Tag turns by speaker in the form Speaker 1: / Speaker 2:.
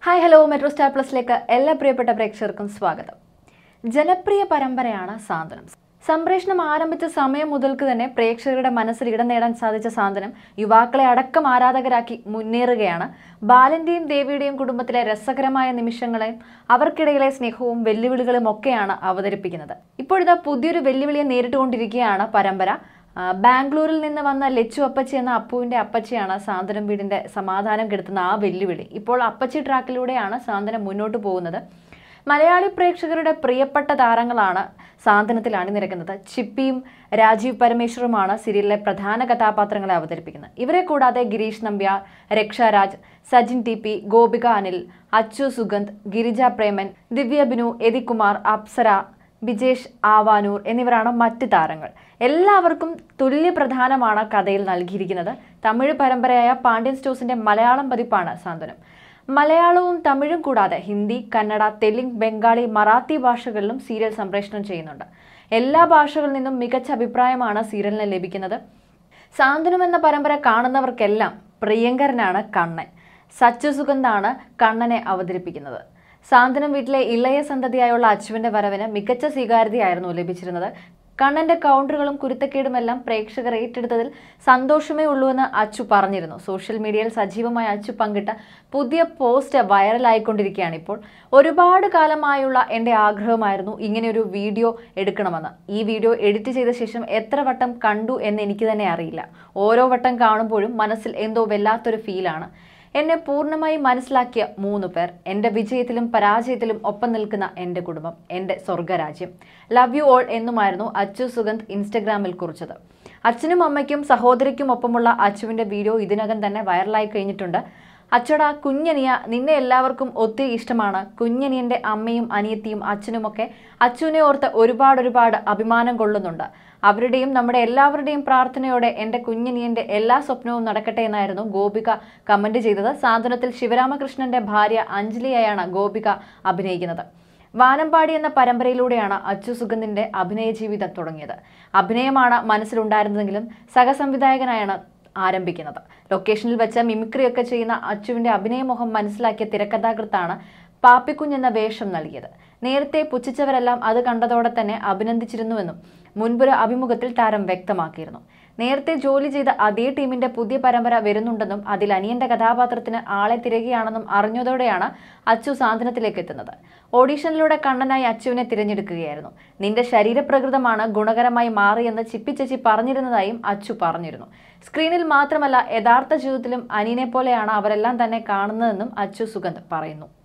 Speaker 1: hi hello Metro Star പ്ലസിലേക്ക് എല്ലാ പ്രിയപ്പെട്ട പ്രേക്ഷകർക്കും സ്വാഗതം ജനപ്രിയ പരമ്പരയാണ് സാന്ത്വനം സംപ്രേഷണം ആരംഭിച്ച സമയം മുതൽക്ക് തന്നെ പ്രേക്ഷകരുടെ മനസ്സിൽ ഇടം നേടാൻ സാധിച്ച സാന്ത്വനം യുവാക്കളെ അടക്കം ആരാധകരാക്കി മുന്നേറുകയാണ് ബാലന്റെയും ദേവിയുടെയും കുടുംബത്തിലെ രസകരമായ നിമിഷങ്ങളെയും അവർക്കിടയിലെ സ്നേഹവും വെല്ലുവിളികളും ഒക്കെയാണ് അവതരിപ്പിക്കുന്നത് ഇപ്പോഴിതാ പുതിയൊരു വെല്ലുവിളിയെ നേരിട്ടുകൊണ്ടിരിക്കുകയാണ് പരമ്പര ആ, ബാംഗ്ലൂരിൽ നിന്ന് വന്ന ലച്ചു അപ്പച്ചി എന്ന അപ്പുവിന്റെ അപ്പച്ചിയാണ് സാന്ത്വനം വീടിന്റെ സമാധാനം കെടുത്തുന്ന ആ വെല്ലുവിളി ഇപ്പോൾ അപ്പച്ചി ട്രാക്കിലൂടെയാണ് സാന്ത്വനം മുന്നോട്ട് പോകുന്നത് മലയാളി പ്രേക്ഷകരുടെ പ്രിയപ്പെട്ട താരങ്ങളാണ് സാന്ത്വനത്തിൽ അണിനിരക്കുന്നത് ചിപ്പിയും രാജീവ് പരമേശ്വറുമാണ് സീരിയലിലെ പ്രധാന കഥാപാത്രങ്ങളെ അവതരിപ്പിക്കുന്നത് ഇവരെ കൂടാതെ ഗിരീഷ് നമ്പ്യാർ രക്ഷാരാജ് സജിൻ ടി പി ഗോപിക അനിൽ അച്ചു സുഗന്ധ് ഗിരിജ പ്രേമൻ ദിവ്യ ബിനു എതികുമാർ അപ്സര ബിജേഷ് ആവാനൂർ എന്നിവരാണ് മറ്റ് താരങ്ങൾ എല്ലാവർക്കും തുല്യ പ്രധാനമാണ് കഥയിൽ നൽകിയിരിക്കുന്നത് തമിഴ് പരമ്പരയായ പാണ്ഡ്യൻ സ്റ്റോസിന്റെ മലയാളം പതിപ്പാണ് സാന്ത്വനം മലയാളവും തമിഴും കൂടാതെ ഹിന്ദി കന്നഡ തെലുങ്ക് ബംഗാളി മറാത്തി ഭാഷകളിലും സീരിയൽ സംപ്രേഷണം ചെയ്യുന്നുണ്ട് എല്ലാ ഭാഷകളിൽ നിന്നും മികച്ച അഭിപ്രായമാണ് സീരിയലിന് ലഭിക്കുന്നത് സാന്ത്വനം എന്ന പരമ്പര കാണുന്നവർക്കെല്ലാം പ്രിയങ്കരനാണ് കണ്ണൻ സച്ചു സുഗന്ധാണ് കണ്ണനെ അവതരിപ്പിക്കുന്നത് സാന്ത്വനം വീട്ടിലെ ഇളയ സന്തതിയായുള്ള അച്ചുവിന്റെ വരവിന് മികച്ച സ്വീകാര്യതയായിരുന്നു ലഭിച്ചിരുന്നത് കണ്ണന്റെ കൗണ്ടറുകളും കുരുത്തക്കേടുമെല്ലാം പ്രേക്ഷകർ ഏറ്റെടുത്തതിൽ സന്തോഷമേ ഉള്ളൂവെന്ന് അച്ചു പറഞ്ഞിരുന്നു സോഷ്യൽ മീഡിയയിൽ സജീവമായി അച്ചു പങ്കിട്ട പുതിയ പോസ്റ്റ് വൈറലായിക്കൊണ്ടിരിക്കുകയാണ് ഇപ്പോൾ ഒരുപാട് കാലമായുള്ള എൻ്റെ ആഗ്രഹമായിരുന്നു ഇങ്ങനെയൊരു വീഡിയോ എടുക്കണമെന്ന് ഈ വീഡിയോ എഡിറ്റ് ചെയ്ത ശേഷം എത്ര വട്ടം കണ്ടു എന്ന് എനിക്ക് തന്നെ അറിയില്ല ഓരോ വട്ടം കാണുമ്പോഴും മനസ്സിൽ എന്തോ വല്ലാത്തൊരു ഫീലാണ് എന്നെ പൂർണ്ണമായി മനസ്സിലാക്കിയ മൂന്ന് പേർ എൻ്റെ വിജയത്തിലും പരാജയത്തിലും ഒപ്പം നിൽക്കുന്ന എൻ്റെ കുടുംബം എൻ്റെ സ്വർഗരാജ്യം ലവ് യു ഓൾ എന്നുമായിരുന്നു അച്ചു സുഗന്ധ് ഇൻസ്റ്റഗ്രാമിൽ കുറിച്ചത് അച്ഛനും അമ്മയ്ക്കും സഹോദരിക്കും ഒപ്പമുള്ള അച്ചുവിൻ്റെ വീഡിയോ ഇതിനകം തന്നെ വൈറലായി കഴിഞ്ഞിട്ടുണ്ട് അച്ചടാ കുഞ്ഞനിയ നിന്നെ എല്ലാവർക്കും ഒത്തിരി ഇഷ്ടമാണ് കുഞ്ഞനിയൻ്റെ അമ്മയും അനിയത്തിയും അച്ഛനുമൊക്കെ അച്ചുവിനെ ഓർത്ത് ഒരുപാട് ഒരുപാട് അഭിമാനം കൊള്ളുന്നുണ്ട് അവരുടെയും നമ്മുടെ എല്ലാവരുടെയും പ്രാർത്ഥനയോടെ എൻ്റെ കുഞ്ഞനിയൻ്റെ എല്ലാ സ്വപ്നവും നടക്കട്ടെ എന്നായിരുന്നു ഗോപിക കമന്റ് ചെയ്തത് സാന്ത്വനത്തിൽ ശിവരാമകൃഷ്ണന്റെ ഭാര്യ അഞ്ജലിയായാണ് ഗോപിക അഭിനയിക്കുന്നത് വാനമ്പാടി എന്ന പരമ്പരയിലൂടെയാണ് അച്ചു സുഗന്ധിന്റെ അഭിനയ ജീവിതം തുടങ്ങിയത് അഭിനയമാണ് മനസ്സിലുണ്ടായിരുന്നതെങ്കിലും സഹസംവിധായകനായാണ് ആരംഭിക്കുന്നത് ലൊക്കേഷനിൽ വെച്ച് മിമിക്രിയൊക്കെ ചെയ്യുന്ന അച്ചുവിന്റെ അഭിനയമോഹം മനസ്സിലാക്കിയ തിരക്കഥാകൃത്താണ് പാപ്പിക്കുഞ്ഞ് എന്ന വേഷം നൽകിയത് നേരത്തെ പുച്ഛിച്ചവരെല്ലാം അത് കണ്ടതോടെ തന്നെ അഭിനന്ദിച്ചിരുന്നുവെന്നും മുൻപൊരു അഭിമുഖത്തിൽ താരം വ്യക്തമാക്കിയിരുന്നു നേരത്തെ ജോലി ചെയ്ത അതേ ടീമിന്റെ പുതിയ പരമ്പര വരുന്നുണ്ടെന്നും അതിൽ അനിയന്റെ കഥാപാത്രത്തിന് ആളെ തിരയുകയാണെന്നും അറിഞ്ഞതോടെയാണ് അച്ചു സാന്ത്വനത്തിലേക്ക് എത്തുന്നത് ഓഡീഷനിലൂടെ കണ്ണനായി അച്ചുവിനെ തിരഞ്ഞെടുക്കുകയായിരുന്നു നിന്റെ ശരീരപ്രകൃതമാണ് ഗുണകരമായി മാറിയെന്ന് ചിപ്പിച്ചേച്ചി പറഞ്ഞിരുന്നതായും അച്ചു പറഞ്ഞിരുന്നു സ്ക്രീനിൽ മാത്രമല്ല യഥാർത്ഥ ജീവിതത്തിലും അനിയനെ പോലെയാണ് അവരെല്ലാം തന്നെ കാണുന്നതെന്നും അച്ചു സുഗന്ധ് പറയുന്നു